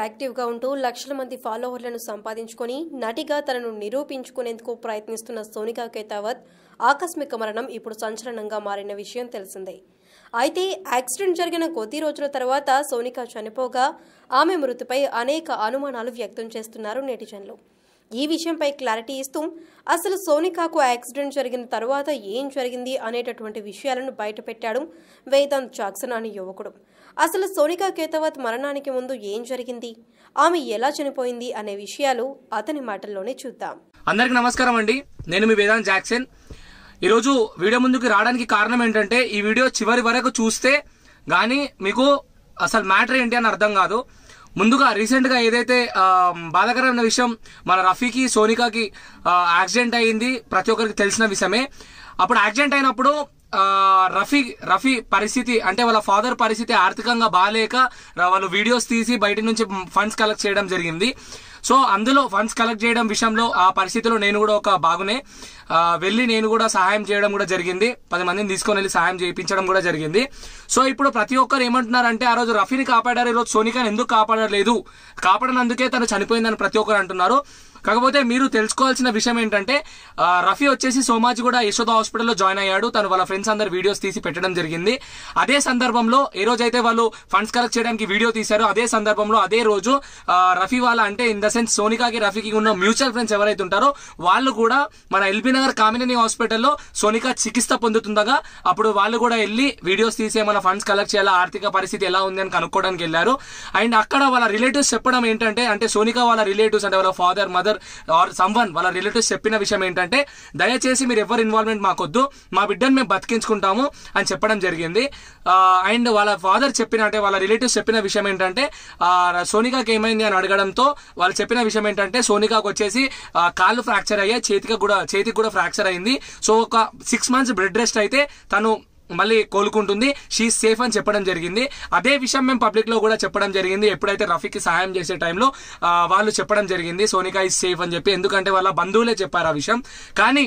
యాక్టివ్గా ఉంటూ లక్షల మంది ఫాలోవర్లను సంపాదించుకొని నటిగా తనను నిరూపించుకునేందుకు ప్రయత్నిస్తున్న సోనికా కేతావత్ ఆకస్మిక మరణం ఇప్పుడు సంచలనంగా మారిన విషయం తెలిసిందే అయితే యాక్సిడెంట్ జరిగిన కొద్ది రోజుల తర్వాత సోనికా చనిపోగా ఆమె మృతిపై అనేక అనుమానాలు వ్యక్తం చేస్తున్నారు నెటిజన్లు ఈ విషయంపై క్లారిటీ ఇస్తూ అసలు సోనికాకు యాక్సిడెంట్ జరిగిన తరువాత ఏం జరిగింది అనేటటువంటి విషయాలను బయటపెట్టాడు వేదాంత్ జాక్సన్ అనే యువకుడు అసలు సోనికా కేతవత్ మరణానికి ముందు ఏం జరిగింది ఆమె ఎలా చనిపోయింది అనే విషయాలు అతని మాటల్లోనే చూద్దాం అందరికి నమస్కారం అండి నేను మీ వేదాంత్ జాక్సన్ ఈరోజు వీడియో ముందుకు రావడానికి కారణం ఏంటంటే ఈ వీడియో చివరి వరకు చూస్తే గానీ మీకు అసలు మ్యాటర్ ఏంటి అని అర్థం కాదు ముందుగా రీసెంట్ గా ఏదైతే ఆ, బాధాకరమైన విషయం మన రఫీకి సోనికాకి ఆ, యాక్సిడెంట్ అయింది ప్రతి ఒక్కరికి తెలిసిన విషయమే అప్పుడు యాక్సిడెంట్ అయినప్పుడు ఆ, రఫీ రఫీ పరిస్థితి అంటే వాళ్ళ ఫాదర్ పరిస్థితి ఆర్థికంగా బాగాలేక వాళ్ళు వీడియోస్ తీసి బయట నుంచి ఫండ్స్ కలెక్ట్ చేయడం జరిగింది సో అందులో ఫండ్స్ కలెక్ట్ చేయడం విషయంలో ఆ పరిస్థితిలో నేను కూడా ఒక బాగునే ఆ, వెళ్ళి నేను కూడా సహాయం చేయడం కూడా జరిగింది పది మందిని తీసుకొని వెళ్ళి సహాయం చేయించడం కూడా జరిగింది సో ఇప్పుడు ప్రతి ఒక్కరు ఏమంటున్నారంటే ఆ రోజు రఫీని కాపాడారు ఈ రోజు సోనికాని ఎందుకు కాపాడలేదు కాపాడనందుకే తను చనిపోయిందని ప్రతి ఒక్కరు అంటున్నారు కాకపోతే మీరు తెలుసుకోవాల్సిన విషయం ఏంటంటే ఆ, రఫీ వచ్చేసి సోమాజి కూడా యశోద హాస్పిటల్లో జాయిన్ అయ్యాడు తను వాళ్ళ ఫ్రెండ్స్ అందరు వీడియోస్ తీసి పెట్టడం జరిగింది అదే సందర్భంలో ఏ రోజు అయితే వాళ్ళు ఫండ్స్ కలెక్ట్ చేయడానికి వీడియో తీశారో అదే సందర్భంలో అదే రోజు ఆ, రఫీ వాళ్ళ అంటే ఇన్ ద సెన్స్ సోనికాకి రఫీకి ఉన్న మ్యూచువల్ ఫ్రెండ్స్ ఎవరైతే ఉంటారో వాళ్ళు కూడా మన ఎల్బీ నగర్ కామినేని హాస్పిటల్లో సోనికా చికిత్స పొందుతుండగా అప్పుడు వాళ్ళు కూడా వెళ్ళి వీడియోస్ తీసి ఏమైనా ఫండ్స్ కలెక్ట్ చేయాలా ఆర్థిక పరిస్థితి ఎలా ఉంది అని కనుక్కోవడానికి వెళ్ళారు అండ్ అక్కడ వాళ్ళ రిలేటివ్స్ చెప్పడం ఏంటంటే అంటే సోనికా వాళ్ళ రిలేటివ్స్ అంటే వాళ్ళ ఫాదర్ మదర్ ఆర్ సమ్వన్ వాళ్ళ రిలేటివ్స్ చెప్పిన విషయం ఏంటంటే దయచేసి మీరు ఎవరు ఇన్వాల్వ్మెంట్ మాకొద్దు మా బిడ్డను మేము బతికించుకుంటాము అని చెప్పడం జరిగింది అండ్ వాళ్ళ ఫాదర్ చెప్పిన అంటే వాళ్ళ రిలేటివ్స్ చెప్పిన విషయం ఏంటంటే ఆ, సోనికాకి ఏమైంది అని అడగడంతో వాళ్ళు చెప్పిన విషయం ఏంటంటే సోనికాకు వచ్చేసి ఆ, కాళ్ళు ఫ్రాక్చర్ అయ్యాయి చేతికి కూడా చేతికి కూడా ఫ్రాక్చర్ అయింది సో ఒక సిక్స్ మంత్స్ బెడ్ రెస్ట్ అయితే తను మళ్ళీ కోలుకుంటుంది షీ సేఫ్ అని చెప్పడం జరిగింది అదే విషయం మేము పబ్లిక్ లో కూడా చెప్పడం జరిగింది ఎప్పుడైతే రఫీకి సహాయం చేసే టైంలో ఆ, వాళ్ళు చెప్పడం జరిగింది సోనికా ఇస్ సేఫ్ అని చెప్పి ఎందుకంటే వాళ్ళ బంధువులే చెప్పారు ఆ విషయం కానీ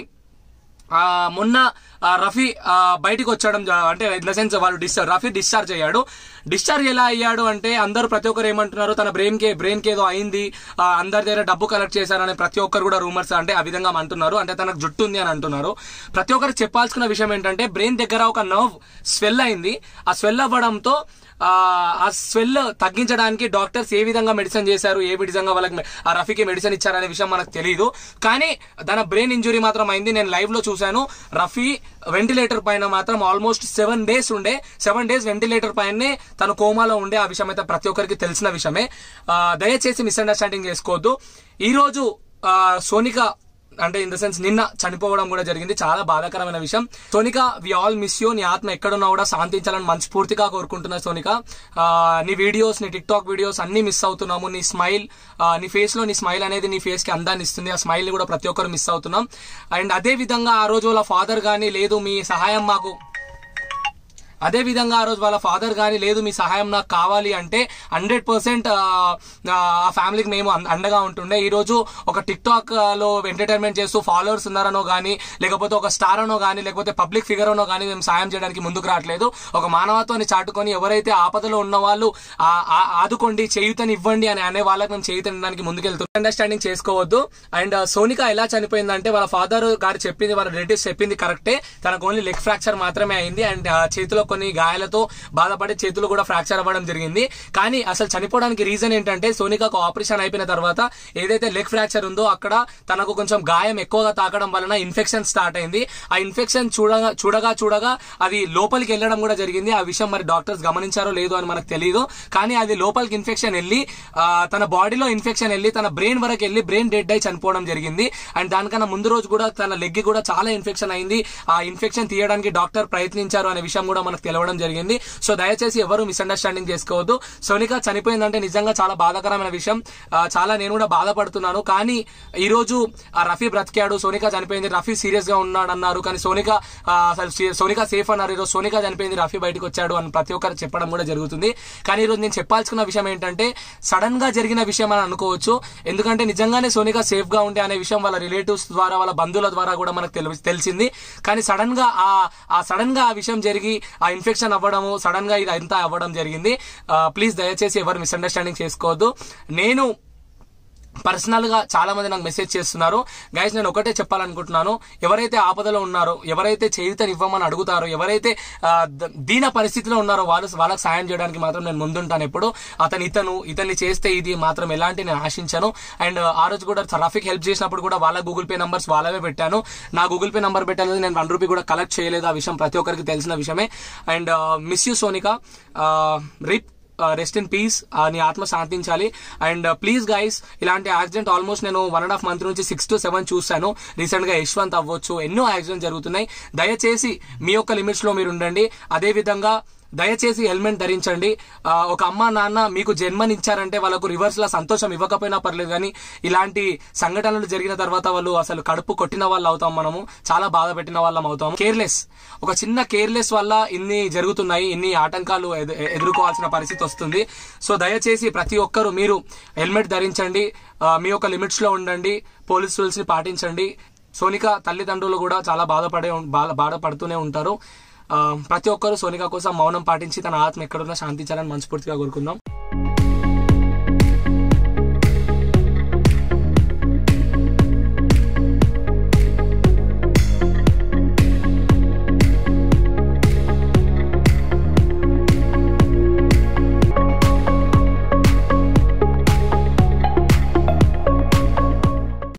ఆ, మొన్న ఆ, రఫీ ఆ, బయటికి వచ్చాడం జ- అంటే ఇన్ ద సెన్స్ వాళ్ళు డిశ్చార్జ్ రఫీ డిశ్చార్జ్ అయ్యాడు డిశ్చార్జ్ ఎలా అయ్యాడు అంటే అందరూ ప్రతి ఒక్కరు ఏమంటున్నారు తన బ్రెయిన్ కి బ్రెయిన్ కి ఏదో అయింది ఆ, అందరి దగ్గర డబ్బు కలెక్ట్ చేశారని ప్రతి ఒక్కరు కూడా రూమర్స్ అంటే ఆ విధంగా అంటున్నారు అంటే తనకు జుట్టు ఉంది అని అంటున్నారు ప్రతి ఒక్కరు చెప్పాల్సిన విషయం ఏంటంటే బ్రెయిన్ దగ్గర ఒక నర్వ్ స్వెల్ అయింది ఆ స్వెల్ అవ్వడంతో ఆ ఆ స్వెల్ తగ్గించడానికి డాక్టర్స్ ఏ విధంగా మెడిసిన్ చేశారు ఏ విధంగా వాళ్ళకి మె- ఆ రఫీకి మెడిసిన్ ఇచ్చారనే విషయం మనకు తెలియదు కానీ తన బ్రెయిన్ ఇంజురీ మాత్రం అయింది నేను లైవ్ లో చూశాను రఫీ వెంటిలేటర్ పైన మాత్రం ఆల్మోస్ట్ సెవెన్ డేస్ ఉండే సెవెన్ డేస్ వెంటిలేటర్ పైనే తను కోమాలో ఉండే ఆ విషయం అయితే ప్రతి ఒక్కరికి తెలిసిన విషయమే ఆ, దయచేసి మిస్అండర్స్టాండింగ్ చేసుకోవద్దు ఈ రోజు ఆ, సోనిక అంటే ఇన్ ద సెన్స్ నిన్న చనిపోవడం కూడా జరిగింది చాలా బాధాకరమైన విషయం Sonika we all miss you నీ ఆత్మ ఎక్కడున్నా కూడా శాంతించాలని మనస్ఫూర్తిగా కోరుకుంటున్నా సోనిక ఆ, నీ వీడియోస్ నీ టిక్ టాక్ వీడియోస్ అన్ని మిస్ అవుతున్నాము నీ స్మైల్ నీ ఫేస్ లో నీ స్మైల్ అనేది నీ ఫేస్ కి అందాన్ని ఇస్తుంది ఆ స్మైల్ ని కూడా ప్రతి ఒక్కరు మిస్ అవుతున్నాం అండ్ అదే విధంగా ఆ రోజు వాళ్ళ ఫాదర్ గానీ లేదు మీ సహాయం మాకు అదే విధంగా ఆ రోజు వాళ్ళ ఫాదర్ కానీ లేదు మీ సహాయం నాకు కావాలి అంటే హండ్రెడ్ పర్సెంట్ ఆ ఫ్యామిలీకి మేము అం- అండగా ఉంటుండే ఈ రోజు ఒక టిక్ టాక్ లో ఎంటర్టైన్మెంట్ చేస్తూ ఫాలోవర్స్ ఉన్నారనో కానీ లేకపోతే ఒక స్టార్ అనో కానీ లేకపోతే పబ్లిక్ ఫిగర్ అనో కానీ మేము సాయం చేయడానికి ముందుకు రావట్లేదు ఒక మానవత్వాన్ని చాటుకొని ఎవరైతే ఆపదలో ఉన్న వాళ్ళు ఆ- ఆ- ఆదుకోండి చేయుతని ఇవ్వండి అని అనే వాళ్ళకి మేము చేయుతనడానికి ముందుకెళ్తున్నాం అండర్స్టాండింగ్ చేసుకోవద్దు అండ్ సోనిక ఎలా చనిపోయిందంటే వాళ్ళ ఫాదర్ గారు చెప్పింది వాళ్ళ రిలేటివ్స్ చెప్పింది కరెక్టే తనకు ఓన్లీ లెగ్ ఫ్రాక్చర్ మాత్రమే అయింది అండ్ ఆ చేతిలో కొన్ని గాయాలతో బాధపడి చేతులు కూడా ఫ్రాక్చర్ అవ్వడం జరిగింది కానీ అసలు చనిపోవడానికి రీజన్ ఏంటంటే సోనికాకు ఆపరేషన్ అయిపోయిన తర్వాత ఏదైతే లెగ్ ఫ్రాక్చర్ ఉందో అక్కడ తనకు కొంచెం గాయం ఎక్కువగా తాకడం వలన ఇన్ఫెక్షన్ స్టార్ట్ అయింది ఆ ఇన్ఫెక్షన్ చూడగా చూడగా చూడగా అది లోపలికి వెళ్ళడం కూడా జరిగింది ఆ విషయం మరి డాక్టర్స్ గమనించారో లేదో అని మనకు తెలియదు కానీ అది లోపలికి ఇన్ఫెక్షన్ వెళ్ళి ఆ, తన బాడీలో ఇన్ఫెక్షన్ వెళ్ళి తన బ్రెయిన్ వరకు వెళ్ళి బ్రెయిన్ డెడ్ అయి చనిపోవడం జరిగింది అండ్ దానికన్నా ముందు రోజు కూడా తన లెగ్ కూడా చాలా ఇన్ఫెక్షన్ అయింది ఆ ఇన్ఫెక్షన్ తీయడానికి డాక్టర్ ప్రయత్నించారు అనే విషయం కూడా మనకు తెలవడం జరిగింది సో దయచేసి ఎవరు మిస్అండర్స్టాండింగ్ చేసుకోవద్దు సోనిక చనిపోయిందంటే నిజంగా చాలా బాధాకరమైన విషయం ఆ, చాలా నేను కూడా బాధపడుతున్నాను కానీ ఈ రోజు ఆ రఫీ బ్రతికాడు సోనిక చనిపోయింది రఫీ సీరియస్ గా ఉన్నాడు అన్నారు కానీ సోనిక ఆ, అసలు సీ- సోనిక సేఫ్ అన్నారు ఈరోజు సోనిక చనిపోయింది రఫీ బయటకు వచ్చాడు అని ప్రతి ఒక్కరు చెప్పడం కూడా జరుగుతుంది కానీ ఈరోజు నేను చెప్పాల్సిన విషయం ఏంటంటే సడన్ గా జరిగిన విషయం అని అనుకోవచ్చు ఎందుకంటే నిజంగానే సోనిక సేఫ్ గా ఉండే అనే విషయం వాళ్ళ రిలేటివ్స్ ద్వారా వాళ్ళ బంధువుల ద్వారా కూడా మనకు తెలు- తెలిసింది కానీ సడన్ గా ఆ ఆ సడన్ గా ఆ విషయం జరిగి ఆ ఇన్ఫెక్షన్ అవ్వడము సడన్ గా ఇది అంతా అవ్వడం జరిగింది ప్లీజ్ దయచేసి ఎవరు మిస్అండర్స్టాండింగ్ చేసుకోవద్దు నేను పర్సనల్ గా చాలా మంది నాకు మెసేజ్ చేస్తున్నారు గైస్ నేను ఒకటే చెప్పాలనుకుంటున్నాను ఎవరైతే ఆపదలో ఉన్నారో ఎవరైతే చేయుతనివ్వమని అడుగుతారో ఎవరైతే ఆ, ద- దీన పరిస్థితిలో ఉన్నారో వాళ్ళు వాళ్ళకి సాయం చేయడానికి మాత్రం నేను ముందుంటాను ఎప్పుడు అతను ఇతను ఇతన్ని చేస్తే ఇది మాత్రం ఎలాంటి నేను ఆశించాను అండ్ ఆ రోజు కూడా ట్రాఫిక్ హెల్ప్ చేసినప్పుడు కూడా వాళ్ళ గూగుల్ పే నంబర్స్ వాళ్ళవే పెట్టాను నా గూగుల్ పే నంబర్ పెట్టలేదు నేను వన్ రూపీ కూడా కలెక్ట్ చేయలేదు ఆ విషయం ప్రతి ఒక్కరికి తెలిసిన విషయమే and miss you Sonika RIP rest in peace నీ ఆత్మ శాంతించాలి అండ్ ప్లీజ్ గైస్ ఇలాంటి యాక్సిడెంట్ ఆల్మోస్ట్ నేను వన్ అండ్ హాఫ్ మంత్ నుంచి సిక్స్ టు సెవెన్ చూశాను రీసెంట్ గా యశ్వంత్ అవ్వచ్చు ఎన్నో యాక్సిడెంట్ జరుగుతున్నాయి దయచేసి మీ యొక్క లిమిట్స్ లో మీరు ఉండండి అదే విధంగా దయచేసి హెల్మెట్ ధరించండి ఆ, ఒక అమ్మ నాన్న మీకు జన్మనిచ్చారంటే వాళ్ళకు రివర్స్ లా సంతోషం ఇవ్వకపోయినా పర్లేదు కానీ ఇలాంటి సంఘటనలు జరిగిన తర్వాత వాళ్ళు అసలు కడుపు కొట్టిన వాళ్ళు అవుతాం మనము చాలా బాధ పెట్టిన వాళ్ళం అవుతాం కేర్లెస్ ఒక చిన్న కేర్లెస్ వల్ల ఇన్ని జరుగుతున్నాయి ఇన్ని ఆటంకాలు ఎదు- ఎదుర్కోవాల్సిన పరిస్థితి వస్తుంది సో దయచేసి ప్రతి ఒక్కరు మీరు హెల్మెట్ ధరించండి ఆ, మీ యొక్క లిమిట్స్ లో ఉండండి పోలీస్ రూల్స్ ని పాటించండి సోనిక తల్లిదండ్రులు కూడా చాలా బాధపడే ఉం- బాధ బాధపడుతూనే ఉంటారు ఆ, ప్రతి ఒక్కరూ సోనిక కోసం మౌనం పాటించి తన ఆత్మ ఎక్కడున్నా శాంతించాలని మనస్ఫూర్తిగా కోరుకుందాం